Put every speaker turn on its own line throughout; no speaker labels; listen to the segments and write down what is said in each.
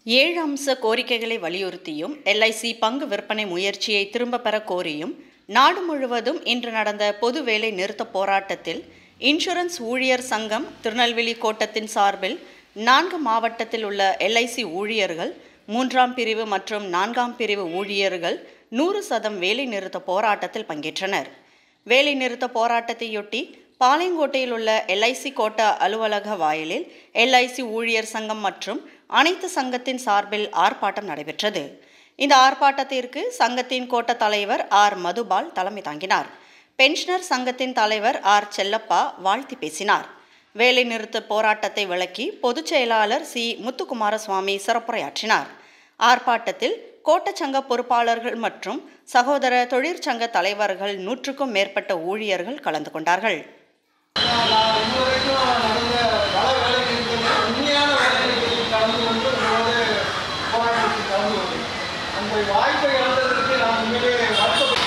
ஏழு அம்ச கோரிக்கைகளை வலியுறுத்தியும் எல்ஐசி பங்கு விற்பனை முயற்சியை திரும்ப பெற கோரியும் நாடு முழுவதும் இன்று நடந்த பொது வேலை நிறுத்த போராட்டத்தில் இன்சூரன்ஸ் ஊழியர் சங்கம் திருநெல்வேலி கோட்டத்தின் சார்பில் நான்கு மாவட்டத்தில் உள்ள எல்ஐசி ஊழியர்கள் மூன்றாம் பிரிவு மற்றும் நான்காம் பிரிவு ஊழியர்கள் நூறு சதம் வேலை நிறுத்த போராட்டத்தில் பங்கேற்றனர் வேலை நிறுத்த போராட்டத்தையொட்டி பாளையங்கோட்டையில் உள்ள எல்ஐசி கோட்ட அலுவலக வாயிலில் எல்ஐசி ஊழியர் சங்கம் மற்றும் அனைத்து சங்கத்தின் சார்பில் ஆர்ப்பாட்டம் நடைபெற்றது இந்த ஆர்ப்பாட்டத்திற்கு சங்கத்தின் கோட்ட தலைவர் ஆர் மதுபால் தலைமை தாங்கினார் பென்ஷனர் சங்கத்தின் தலைவர் ஆர் செல்லப்பா வாழ்த்தி பேசினார் வேலை நிறுத்த போராட்டத்தை விளக்கி பொதுச் செயலாளர் சி முத்துக்குமாரசுவாமி சிறப்புரையாற்றினார் ஆர்ப்பாட்டத்தில் கோட்டச்சங்க பொறுப்பாளர்கள் மற்றும் சகோதர தொழிற்சங்க தலைவர்கள் நூற்றுக்கும் மேற்பட்ட ஊழியர்கள் கலந்து கொண்டார்கள்
நான் இதுவரைக்கும் நடந்த பல வேலை நிறுத்தங்கள் உண்மையான வேலை நிறுத்தத்தில் கலந்து கொண்டு உங்களோடு போராட்டத்தில் கலந்து கொண்டேன் அந்த வாய்ப்பை இழந்ததற்கு நான் உண்மையிலே வருத்தப்படுகிறேன்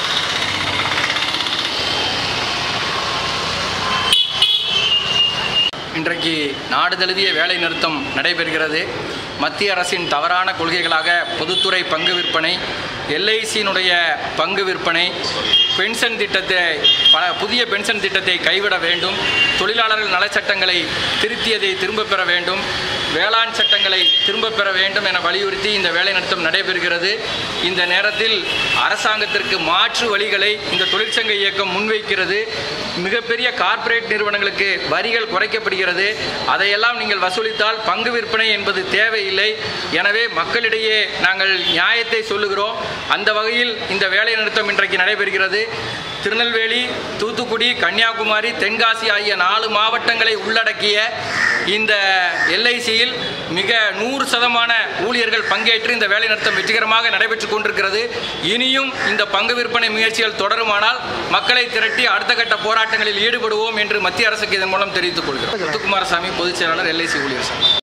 இன்றைக்கு நாடு தழுவிய வேலை நிறுத்தம் நடைபெறுகிறது மத்திய அரசின் தவறான கொள்கைகளாக பொதுத்துறை பங்கு விற்பனை எல்ஐசியினுடைய பங்கு விற்பனை பென்ஷன் திட்டத்தை பல புதிய பென்ஷன் திட்டத்தை கைவிட வேண்டும் தொழிலாளர்கள் நலச்சட்டங்களை திருத்தியதை திரும்பப் பெற வேண்டும் வேளாண் சட்டங்களை திரும்பப் பெற வேண்டும் என வலியுறுத்தி இந்த வேலைநிறுத்தம் நடைபெறுகிறது இந்த நேரத்தில் அரசாங்கத்திற்கு மாற்று வழிகளை இந்த தொழிற்சங்க இயக்கம் முன்வைக்கிறது மிகப்பெரிய கார்ப்பரேட் நிறுவனங்களுக்கு வரிகள் குறைக்கப்படுகிறது அதையெல்லாம் நீங்கள் வசூலித்தால் பங்கு விற்பனை என்பது தேவையில்லை எனவே மக்களிடையே நாங்கள் நியாயத்தை சொல்லுகிறோம் அந்த வகையில் இந்த வேலை நிறுத்தம் இன்றைக்கு நடைபெறுகிறது திருநெல்வேலி தூத்துக்குடி கன்னியாகுமரி தென்காசி ஆகிய நாலு மாவட்டங்களை உள்ளடக்கிய இந்த எல்ஐசியில் மிக நூறு சதமான ஊழியர்கள் பங்கேற்று இந்த வேலைநிறுத்தம் வெற்றிகரமாக நடைபெற்றுக் கொண்டிருக்கிறது இனியும் இந்த பங்கு விற்பனை முயற்சிகள் தொடருமானால் மக்களை திரட்டி அடுத்த கட்ட போராட்டங்களில் ஈடுபடுவோம் என்று மத்திய அரசுக்கு இதன் மூலம் தெரிவித்துக் கொள்கிறோம் முத்துக்குமாரசாமி பொதுச் செயலாளர் எல்ஐசி ஊழியர் சங்கம்